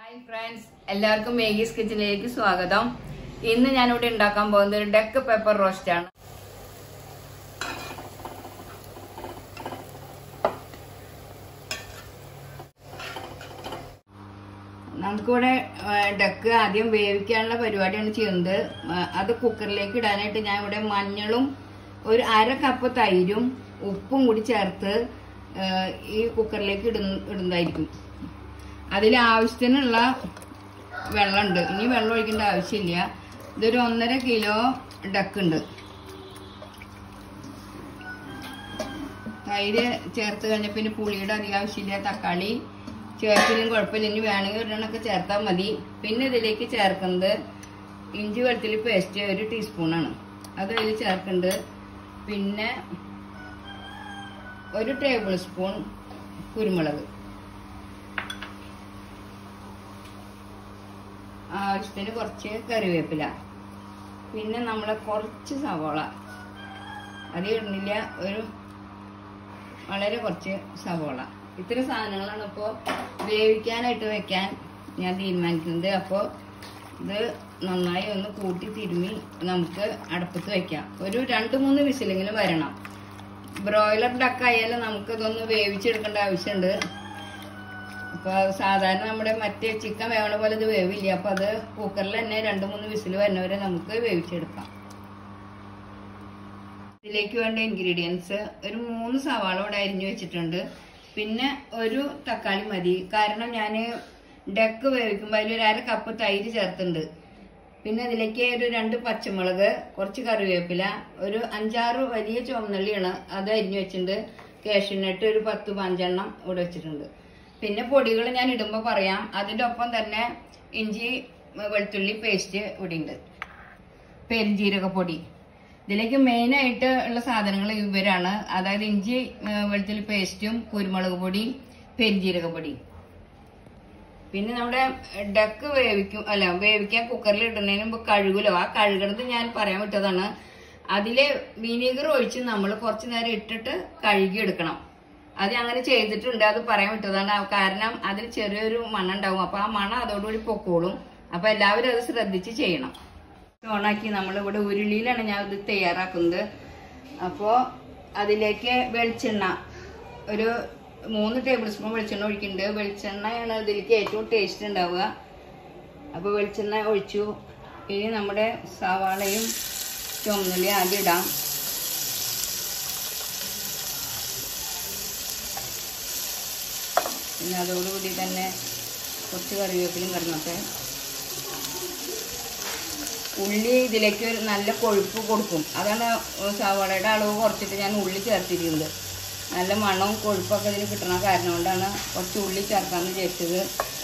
Hi friends എല്ലാവർക്കും മേഗീസ് കിച്ചണിലേക്ക് സ്വാഗതം ഇന്ന് ഞാനിവിടെ ഉണ്ടാക്കാൻ പോകുന്നത് ഒരു ഡക്ക് പെപ്പർ റോസ്റ്റ് ആണ് നമുക്കിവിടെ ആ, ഡക്ക് ആദ്യം വേവിക്കാനുള്ള പരിപാടിയാണ് ചെയ്യുന്നത് ആ, അത് കുക്കറിലേക്ക് ഇടാനായിട്ട് ഞാൻ ഇവിടെ മഞ്ഞളും ഒരു അര കപ്പ് തൈരും ഉപ്പും കൂടി ചേർത്ത് ആ, ഈ കുക്കറിലേക്ക് ഇടുന്ന ഇടുന്നതായിരിക്കും അതിൽ ആവശ്യത്തിനുള്ള വെള്ളമുണ്ട് ഇനി വെള്ളം ഒഴിക്കേണ്ട ആവശ്യമില്ല ഇതൊരു ഒന്നര കിലോ ഡക്ക് ഉണ്ട് തൈര് ചേർത്ത് കഴിഞ്ഞ പിന്നെ പുളിയുടെ അധികം ആവശ്യമില്ല തക്കാളി ചേർത്തിനും കുഴപ്പമില്ല ഇനി വേണമെങ്കിൽ ഒരെണ്ണമൊക്കെ ചേർത്താൽ മതി പിന്നെ ഇതിലേക്ക് ചേർക്കുന്നത് ഇഞ്ചി വെളുത്തുള്ളി പേസ്റ്റ് ഒരു ടീസ്പൂണാണ് അത് അതിൽ ചേർക്കുന്നുണ്ട് പിന്നെ ഒരു ടേബിൾ സ്പൂൺ കുരുമുളക് ആവശ്യത്തിന് കുറച്ച് കറിവേപ്പില പിന്നെ നമ്മളെ കുറച്ച് സവോള അത് ഇടുന്നില്ല ഒരു വളരെ കുറച്ച് സവോള ഇത്ര സാധനങ്ങളാണ് ഇപ്പോൾ വേവിക്കാനായിട്ട് വെക്കാൻ ഞാൻ തീരുമാനിക്കുന്നത് അപ്പോൾ ഇത് നന്നായി ഒന്ന് കൂട്ടി തിരുമ്മി നമുക്ക് അടുപ്പത്ത് വെക്കാം ഒരു രണ്ട് മൂന്ന് വിസിലെങ്കിലും വരണം ബ്രോയിലർ ഡക്ക് ആയാലും നമുക്ക് ഇതൊന്ന് വേവിച്ചെടുക്കേണ്ട ആവശ്യമുണ്ട് അപ്പൊ സാധാരണ നമ്മുടെ മറ്റേ ചിക്കൻ വേവണ പോലെ ഇത് വേവില്ല അപ്പൊ അത് കുക്കറിൽ തന്നെ രണ്ട് മൂന്ന് വിസിൽ വരുന്നവരെ നമുക്ക് വേവിച്ചെടുക്കാം ഇതിലേക്ക് വേണ്ട ഇൻഗ്രീഡിയൻസ് ഒരു മൂന്ന് സവാള ഇവിടെ അരിഞ്ഞു വെച്ചിട്ടുണ്ട് പിന്നെ ഒരു തക്കാളി മതി കാരണം ഞാൻ ഡക്ക് വേവിക്കുമ്പോൾ അതിൽ ഒരു അര കപ്പ് തൈര് ചേർത്തുണ്ട് പിന്നെ അതിലേക്ക് ഒരു രണ്ട് പച്ചമുളക് കുറച്ച് കറിവേപ്പില ഒരു അഞ്ചാറ് വലിയ ചുവന്നുള്ളിയാണ് അത് അരിഞ്ഞു വെച്ചിട്ടുണ്ട് കാഷ്യൂനട്ട് ഒരു പത്ത് പഞ്ചെണ്ണം ഇവിടെ വെച്ചിട്ടുണ്ട് പിന്നെ പൊടികൾ ഞാൻ ഇടുമ്പോൾ പറയാം അതിൻ്റെ ഒപ്പം തന്നെ ഇഞ്ചി വെളുത്തുള്ളി പേസ്റ്റ് ഇവിടെ ഉണ്ട് പെരിഞ്ജീരകപ്പൊടി ഇതിലേക്ക് മെയിൻ ആയിട്ട് ഉള്ള സാധനങ്ങൾ ഇവരാണ് അതായത് ഇഞ്ചി ഏ, വെളുത്തുള്ളി പേസ്റ്റും കുരുമുളക് പൊടി പെരിഞ്ജീരകപ്പൊടി പിന്നെ നമ്മുടെ ഡക്ക് വേവിക്കും അല്ല വേവിക്കാൻ കുക്കറിൽ ഇടുന്നതിന് മുമ്പ് കഴുകുലോ ആ കഴുകണത് ഞാൻ പറയാൻ വിട്ടതാണ് അതില് വിനീഗർ ഒഴിച്ച് നമ്മൾ കുറച്ച് നേരം ഇട്ടിട്ട് കഴുകി എടുക്കണം അത് അങ്ങനെ ചെയ്തിട്ടുണ്ട് അത് പറയാൻ വിട്ടതാണ് ആ കാരണം അതിൽ ചെറിയൊരു മണം ഉണ്ടാവും അപ്പൊ ആ മണം അതോടുകൂടി പൊക്കോളും അപ്പൊ എല്ലാവരും അത് ശ്രദ്ധിച്ച് ചെയ്യണം ഓണാക്കി നമ്മൾ ഇവിടെ ഉരുളിയിലാണ് ഞാൻ ഇത് തയ്യാറാക്കുന്നത് അപ്പോൾ അതിലേക്ക് വെളിച്ചെണ്ണ ഒരു മൂന്ന് ടേബിൾ സ്പൂൺ വെളിച്ചെണ്ണ ഒഴിക്കുന്നുണ്ട് വെളിച്ചെണ്ണയാണ് ഇതിലേക്ക് ഏറ്റവും ടേസ്റ്റ് ഉണ്ടാവുക അപ്പോൾ വെളിച്ചെണ്ണ ഒഴിച്ചു ഇനി നമ്മുടെ സവാളയും ചുമന്നുള്ളി ആദ്യം ഇടാം പിന്നെ അതോടുകൂടി തന്നെ കുറച്ച് കറിവേപ്പിലും കിടന്നോട്ടെ ഉള്ളി ഇതിലേക്ക് ഒരു നല്ല കൊഴുപ്പ് കൊടുക്കും അതാണ് സവാളയുടെ അളവ് കുറച്ചിട്ട് ഞാൻ ഉള്ളി ചേർത്തിരിക്കുന്നത് നല്ല മണവും കൊഴുപ്പൊക്കെ ഇതിന് കിട്ടണ കാരണം കൊണ്ടാണ് കുറച്ച് ഉള്ളി ചേർക്കാമെന്ന് വിചാരിച്ചത്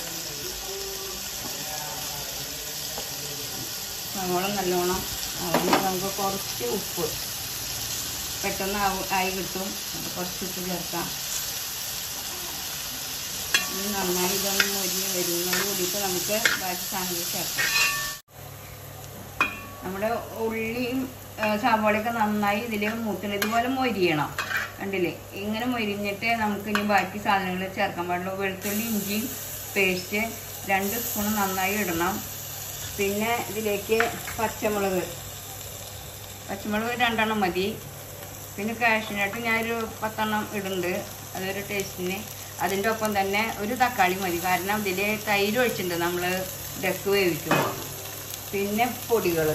സവാള നല്ലോണം അതിന് നമുക്ക് കുറച്ച് ഉപ്പ് പെട്ടെന്ന് ആവ- ആയി കിട്ടും അപ്പോൾ കുറച്ച് ഉപ്പ് ചേർക്കാം ഇനി നന്നായി ഇതൊന്ന് മൊരിഞ്ഞ് വരുന്നതോട് കൂടിയിട്ട് നമുക്ക് ബാക്കി സാധനങ്ങൾ ചേർക്കാം നമ്മുടെ ഉള്ളിയും ആ, സവാളയൊക്കെ നന്നായി ഇതിൽ മൂക്കണം ഇതുപോലെ മൊരിയണം കണ്ടില്ലേ ഇങ്ങനെ മൊരിഞ്ഞിട്ട് നമുക്ക് ഇനി ബാക്കി സാധനങ്ങൾ ചേർക്കാൻ പാടുള്ളൂ വെളുത്തുള്ളി ഇഞ്ചിയും പേസ്റ്റ് രണ്ട് സ്പൂൺ നന്നായി ഇടണം പിന്നെ ഇതിലേക്ക് പച്ചമുളക് പച്ചമുളക് രണ്ടെണ്ണം മതി പിന്നെ കാഷ്യൂനട്ട് ഞാനൊരു പത്തെണ്ണം ഇടുന്നുണ്ട് അതൊരു ടേസ്റ്റിന് അതിൻ്റെ ഒപ്പം തന്നെ ഒരു തക്കാളി മതി കാരണം ഇതിൽ തൈര് ഒഴിച്ചിട്ടുണ്ട് നമ്മൾ ഡക്ക് വേവിക്കുമ്പോൾ പിന്നെ പൊടികൾ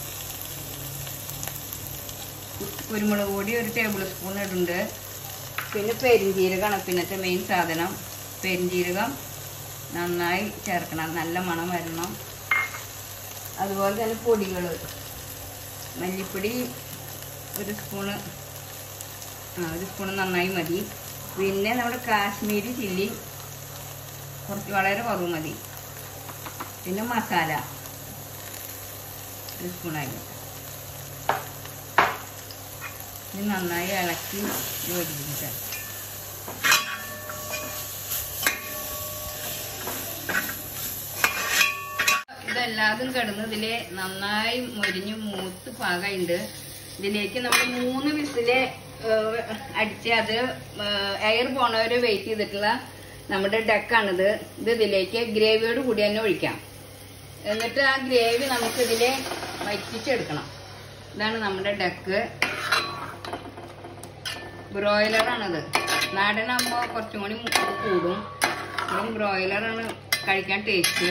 കുരുമുളക് പൊടി ഒരു ടേബിൾ സ്പൂൺ ഇടുന്നുണ്ട് പിന്നെ പെരിഞ്ജീരകമാണ് പിന്നത്തെ മെയിൻ സാധനം പെരിഞ്ജീരകം നന്നായി ചേർക്കണം നല്ല മണം വരണം അതുപോലെ തന്നെ പൊടികൾ മല്ലിപ്പൊടി ഒരു സ്പൂണ് ആ ഒരു സ്പൂൺ നന്നായി മതി പിന്നെ നമ്മുടെ കാശ്മീരി ചില്ലി കുറച്ച് വളരെ കുറവ് മതി പിന്നെ മസാല ഒരു സ്പൂണായി ഇത് നന്നായി ഇളക്കി യോജിപ്പിക്കാം ഇതെല്ലാതും കിടന്ന് ഇതില് നന്നായി മൊരിഞ്ഞ് മൂത്ത് പാകമുണ്ട് ഇതിലേക്ക് നമ്മൾ മൂന്ന് വിസില് ഏഹ്, അടിച്ച് അത് എയർ പോണവരെ വെയിറ്റ് ചെയ്തിട്ടുള്ള നമ്മുടെ ഡക്കാണിത് ഇത് ഇതിലേക്ക് ഗ്രേവിയോട് കൂടി തന്നെ ഒഴിക്കാം എന്നിട്ട് ആ ഗ്രേവി നമുക്ക് ഇതിലെ വറ്റിച്ചെടുക്കണം ഇതാണ് നമ്മുടെ ഡക്ക് ബ്രോയിലറാണിത് നാടനാകുമ്പോൾ കുറച്ചും കൂടി മുളക് കൂടും അപ്പം ബ്രോയിലറാണ് കഴിക്കാൻ ടേസ്റ്റ്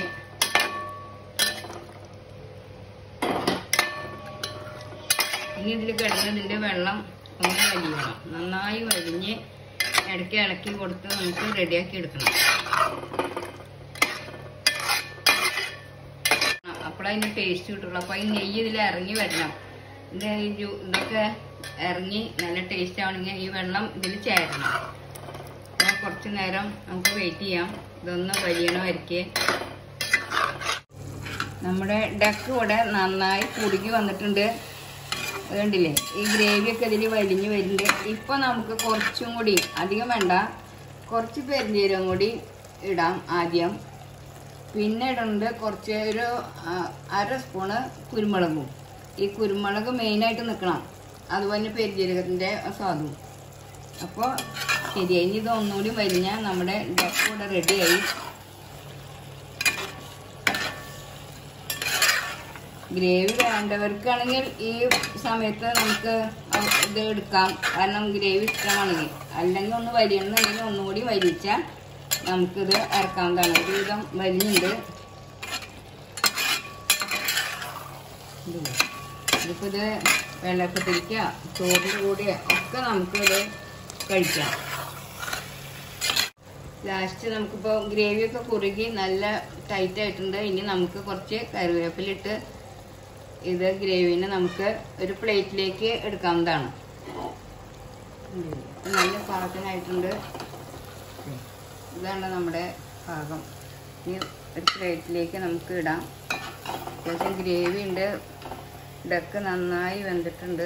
ഇനി ഇതിൽ കിടന്ന് ഇതിൻ്റെ വെള്ളം ഒന്ന് വലിയണം നന്നായി വലിഞ്ഞ് ഇടയ്ക്ക് ഇളക്കി കൊടുത്ത് നമുക്ക് റെഡിയാക്കി എടുക്കണം അപ്പോഴതിന് ടേസ്റ്റ് കിട്ടുള്ളൂ അപ്പോൾ ഈ നെയ്യ് ഇതിൽ ഇറങ്ങി വരണം ഇത് ഈ ജ്യൂ- ഇതൊക്കെ ഇറങ്ങി നല്ല ടേസ്റ്റ് ആവണമെങ്കിൽ ഈ വെള്ളം ഇതിൽ ചേരണം അപ്പോൾ കുറച്ച് നേരം നമുക്ക് വെയിറ്റ് ചെയ്യാം ഇതൊന്ന് വലിയണമായിരിക്കേ നമ്മുടെ ഡക്ക് ഇവിടെ നന്നായി കുടുക്കി വന്നിട്ടുണ്ട് അത് കണ്ടില്ലേ ഈ ഗ്രേവിയൊക്കെ ഇതിൽ വലിഞ്ഞ് വരുന്നുണ്ട് ഇപ്പൊ നമുക്ക് കുറച്ചും കൂടി അധികം വേണ്ട കുറച്ച് പെരിഞ്ചീരകം കൂടി ഇടാം ആദ്യം പിന്നെ ഇടുന്നത് കുറച്ച് ഒരു ആ, അര സ്പൂണ് കുരുമുളകും ഈ കുരുമുളക് മെയിനായിട്ട് നിൽക്കണം അതുപോലെ പെരിഞ്ജീരകത്തിൻ്റെ സ്വാദും അപ്പോൾ ശരിയായി ഇനി ഇത് ഒന്നുകൂടി വലിഞ്ഞാൽ നമ്മുടെ ഡക്ക് ഇവിടെ റെഡിയായി ഗ്രേവി വേണ്ടവർക്കാണെങ്കിൽ ഈ സമയത്ത് നമുക്ക് അത് ഇത് എടുക്കാം കാരണം ഗ്രേവി ഇഷ്ടമാണെങ്കിൽ അല്ലെങ്കിൽ ഒന്ന് വലിയണമെന്നുണ്ടെങ്കിൽ ഒന്നുകൂടി വലിച്ചാൽ നമുക്കിത് ഇറക്കാവുന്നതാണ് ഒരുവിധം വലിഞ്ഞുണ്ട് ഇതില്ലേ? ഇതിപ്പോ ഇത് വെള്ളപ്പത്തിരിക്ക ചോറിന് കൂടിയ ഒക്കെ നമുക്കിത് കഴിക്കാം ലാസ്റ്റ് നമുക്കിപ്പോൾ ഗ്രേവിയൊക്കെ കുറുകി നല്ല ടൈറ്റ് ആയിട്ടുണ്ട് ഇനി നമുക്ക് കുറച്ച് കറിവേപ്പിലിട്ട് ഇത് ഗ്രേവിനെ നമുക്ക് ഒരു പ്ലേറ്റിലേക്ക് എടുക്കാവുന്നതാണ് ഉം. ഇത് നല്ല പാകത്തിനായിട്ടുണ്ട് ഇതാണ് നമ്മുടെ പാകം ഇനി ഒരു പ്ലേറ്റിലേക്ക് നമുക്ക് ഇടാം അത്യാവശ്യം ഗ്രേവി ഉണ്ട് ഇതൊക്കെ നന്നായി വെന്തിട്ടുണ്ട്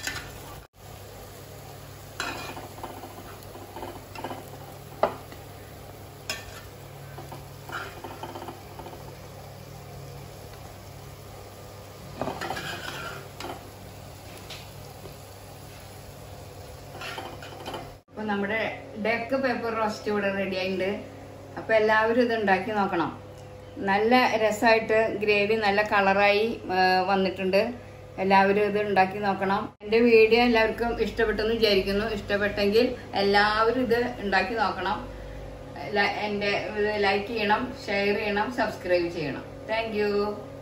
അപ്പൊ നമ്മുടെ ഡെക്ക് പേപ്പർ റോസ്റ്റ് ഇവിടെ റെഡി ആയിട്ടുണ്ട് അപ്പൊ എല്ലാവരും ഇത് ഉണ്ടാക്കി നോക്കണം നല്ല രസമായിട്ട് ഗ്രേവി നല്ല കളറായി ആ, വന്നിട്ടുണ്ട് എല്ലാവരും ഇത് ഉണ്ടാക്കി നോക്കണം എൻ്റെ വീഡിയോ എല്ലാവർക്കും ഇഷ്ടപ്പെട്ടെന്ന് വിചാരിക്കുന്നു ഇഷ്ടപ്പെട്ടെങ്കിൽ എല്ലാവരും ഇത് ഉണ്ടാക്കി നോക്കണം ല- എൻ്റെ ഇത് ലൈക്ക് ചെയ്യണം ഷെയർ ചെയ്യണം സബ്സ്ക്രൈബ് ചെയ്യണം താങ്ക്